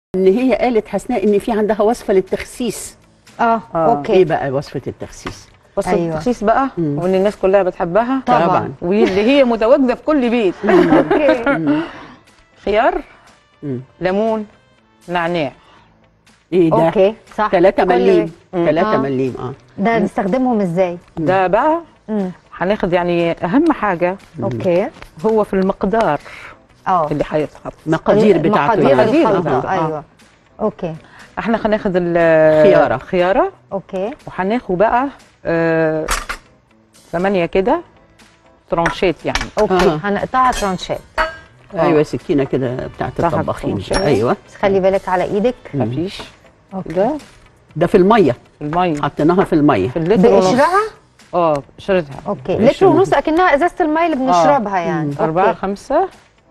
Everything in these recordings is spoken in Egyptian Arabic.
ان هي قالت حسناء ان في عندها وصفه للتخسيس اه آه. ايه اوكي بقى وصفه التخسيس وصفه أيوة. أيوة. التخسيس بقى مم. وان الناس كلها بتحبها طبعا. طبعا واللي هي متواجده في كل بيت اوكي خيار مم. ليمون نعناع ايه ده اوكي صح 3 كل- مليم مم. 3 آه. مليم اه ده نستخدمهم ازاي ده بقى مم. هناخد يعني اهم حاجه اوكي هو في المقدار اه اللي هيتحط مقادير بتاعته مقادير يعني. مقادير الخلطه بتاعته، آه. ايوه اوكي احنا هناخد ال- خيارة. خياره اوكي وهناخد بقى آه ثمانيه كده ترانشيت يعني اوكي آه. هنقطعها ترانشات ايوه سكينه كده بتاعت بتاعت الطباخين الطباخين. ايوه بس خلي بالك على ايدك مفيش اوكي ده ده في الميه في الميه حطيناها في الميه في اللتر ونص بقشرها اه قشرتها اوكي قشرة لتر ونص اكنها ازازه الميه اللي بنشربها آه. يعني أربعة أوكي. خمسة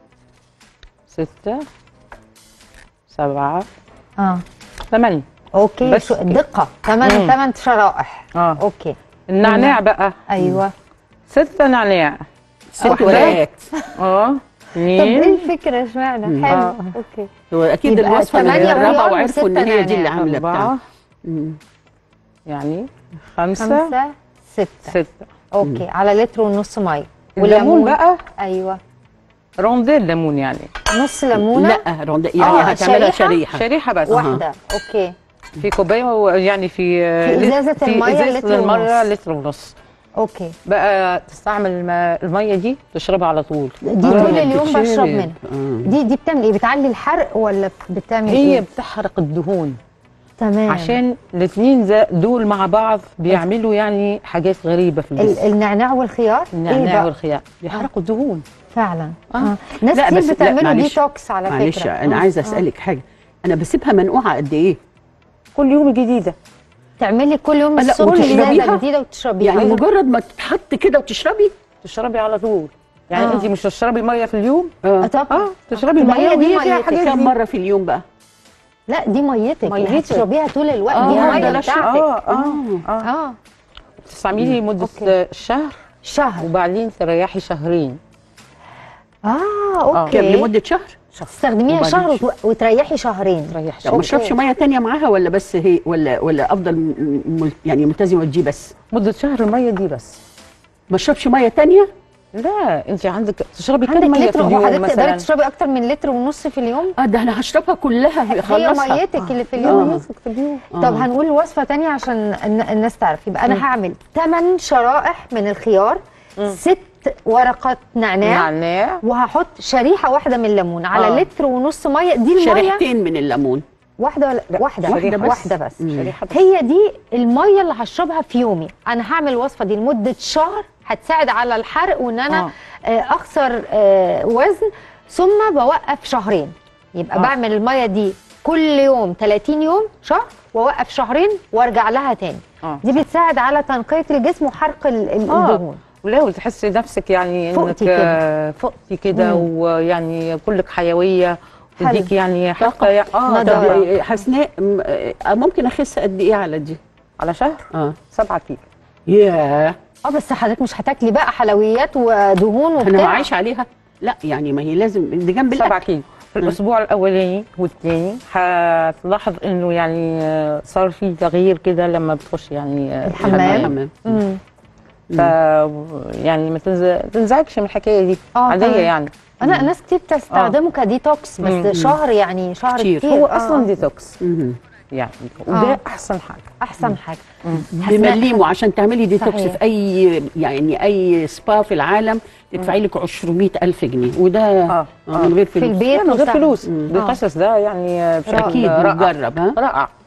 ستة سبعة اه ثمانية اوكي بس شو كده. دقه ثمان مم. ثمان شرائح اه اوكي النعناع بقى ايوه ستة نعناع ست واحدة. ورقات اه طب ايه اثنين الفكره اشمعنى مم. حلو آه. اوكي هو اكيد يبقى الوصفه اللي تمانية جربها خيار وعرفوا ان وستة هي دي اللي نعناع. عامله بتاع أربعة مم. يعني خمسة, خمسة ستة ستة اوكي على لتر ونص ميه والليمون بقى ايوه رونديل ليمون يعني نص ليمونه لا روند يعني آه، هتعملها شريحة؟ شريحه شريحة بس واحده اوكي في كوباية و- يعني في في إزازة في المية إزازة لتر المية ونص. لتر ونص اوكي بقى تستعمل الم- المية دي تشربها على طول دي آه، طول اليوم بتتشرب. بشرب منها آه. دي دي بتعمل ايه بتعلي الحرق ولا بتعمل هي ايه بتحرق الدهون تمام عشان الاثنين دول مع بعض بيعملوا يعني حاجات غريبه في ال- الجسم النعناع والخيار ايه النعناع بقى والخيار بيحرقوا الدهون فعلا آه. آه. ناس لا، كتير بس لا، بتعملوا معلش. ديتوكس على فكره معلش انا آه. عايزه آه. اسالك حاجه انا بسيبها منقوعه قد ايه كل يوم جديده تعملي كل يوم لا، الصبح وتشربيها؟ ازازه جديده وتشربيها يعني مجرد ما تتحط كده وتشربي تشربي على طول يعني آه. انت مش تشربي ميه في اليوم آه، اه طب اه تشربي يبقى الميه هي دي وهي فيها ميتك. حاجات كم دي. مره في اليوم بقى لا دي ميتك ميتك. اللي هتشربيها طول الوقت آه، دي ده الميه لا شك. بتاعتك اه اه اه اه تستعملي مده أوكي. شهر شهر وبعدين تريحي شهرين اه كم اوكي لمده شهر تستخدميها وبعدين شهر وت- وتريحي شهرين تريحي طب ما شهرين اشربش ميه تانية معاها ولا بس هي ولا ولا افضل م- م- يعني ملتزمه دي بس مده شهر الميه دي بس ما اشربش ميه تانية لا انت عندك تشربي كم عندك ميه في لتر اليوم وحضرتك تقدري مثلا تشربي اكتر من لتر ونص في اليوم اه ده انا هشربها كلها هي خلصها ميتك اللي في آه. اليوم آه. طب هنقول وصفه تانية عشان الن- الناس تعرف يبقى انا هعمل 8 شرائح من الخيار ست ورقات نعناع نعناع وهحط شريحه واحده من الليمون على آه. لتر ونص ميه دي الميه شريحتين من الليمون واحده ولا واحده واحدة بس. واحده بس شريحه بس. هي دي الميه اللي هشربها في يومي انا هعمل الوصفه دي لمده شهر هتساعد على الحرق وان انا آه. آه. اخسر آه وزن ثم بوقف شهرين يبقى آه. آه. بعمل الميه دي كل يوم 30 يوم شهر واوقف شهرين وارجع لها تاني آه. دي بتساعد على تنقيه الجسم وحرق ال- ال- آه. الدهون ولو تحسي نفسك يعني انك فقتي كده. آه، فقتي كده مم. ويعني كلك حيويه حلو. تديك يعني طاقة. حتى يع- اه نضارة. طب طب حسناء م- آه، ممكن اخس قد ايه على دي على شهر اه سبعة كيلو ياه اه بس حضرتك مش هتاكلي بقى حلويات ودهون وبتاع انا عايش عليها لا يعني ما هي لازم دي جنب سبعة الاكل كيلو في الاسبوع الاولاني والثاني هتلاحظ انه يعني آه، صار في تغيير كده لما بتخش يعني آه، الحمام. الحمام مم. ف يعني ما تنز- تنزعجش من الحكايه دي آه، عاديه تمام. يعني انا ناس كتير بتستخدمه كديتوكس بس مم. شهر يعني شهر كتير. كتير, هو آه. اصلا ديتوكس مهم. يعني وده آه. احسن حاجه احسن حاجه حسناء، بمليم وعشان تعملي ديتوكس صحيح. في اي يعني اي سبا في العالم تدفعي لك 200 الف جنيه وده اه آه. من غير في فلوس البيت من غير وسهل. فلوس مم. دي قصص ده يعني بشكل اكيد رائع نجرب ها رائع